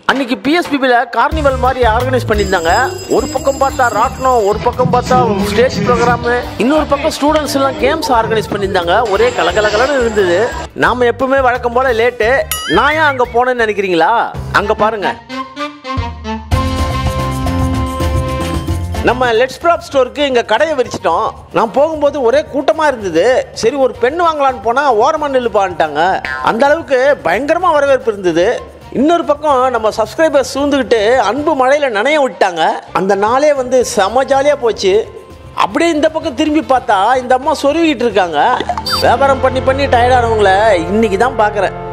அன்னைக்கு பிஎஸ்பிபியில் கார்னிவல் மாதிரி ஆர்கனைஸ் பண்ணியிருந்தாங்க ஒரு பக்கம் பார்த்தா ராட்னம் ஒரு பக்கம் பார்த்தா ஸ்டேஜ் ப்ரோக்ராம் இன்னொரு பக்கம் ஸ்டூடெண்ட்ஸ் எல்லாம் கேம்ஸ் ஆர்கனைஸ் பண்ணியிருந்தாங்க ஒரே கலகலகலன்னு இருந்தது நாம எப்பவுமே வழக்கம் போல லேட்டு நான் ஏன் அங்கே போனேன்னு நினைக்கிறீங்களா அங்கே பாருங்க நம்ம லெட்ஸ் ப்ராப் ஸ்டோருக்கு இங்கே கடையை விரிச்சிட்டோம் நான் போகும்போது ஒரே கூட்டமாக இருந்தது சரி ஒரு பெண் வாங்கலான்னு போனால் ஓரமாக நில்லுப்பான்ட்டாங்க அந்த அளவுக்கு பயங்கரமாக வரவேற்பு இருந்தது இன்னொரு பக்கம் நம்ம சப்ஸ்கிரைபர்ஸ் சூழ்ந்துக்கிட்டு அன்பு மழையில் நனைய விட்டாங்க அந்த நாளே வந்து செம ஜாலியாக போச்சு அப்படியே இந்த பக்கம் திரும்பி பார்த்தா இந்த அம்மா சொருவிக்கிட்டு இருக்காங்க வியாபாரம் பண்ணி பண்ணி டயர்டானவங்கள இன்னைக்கு தான் பார்க்குறேன்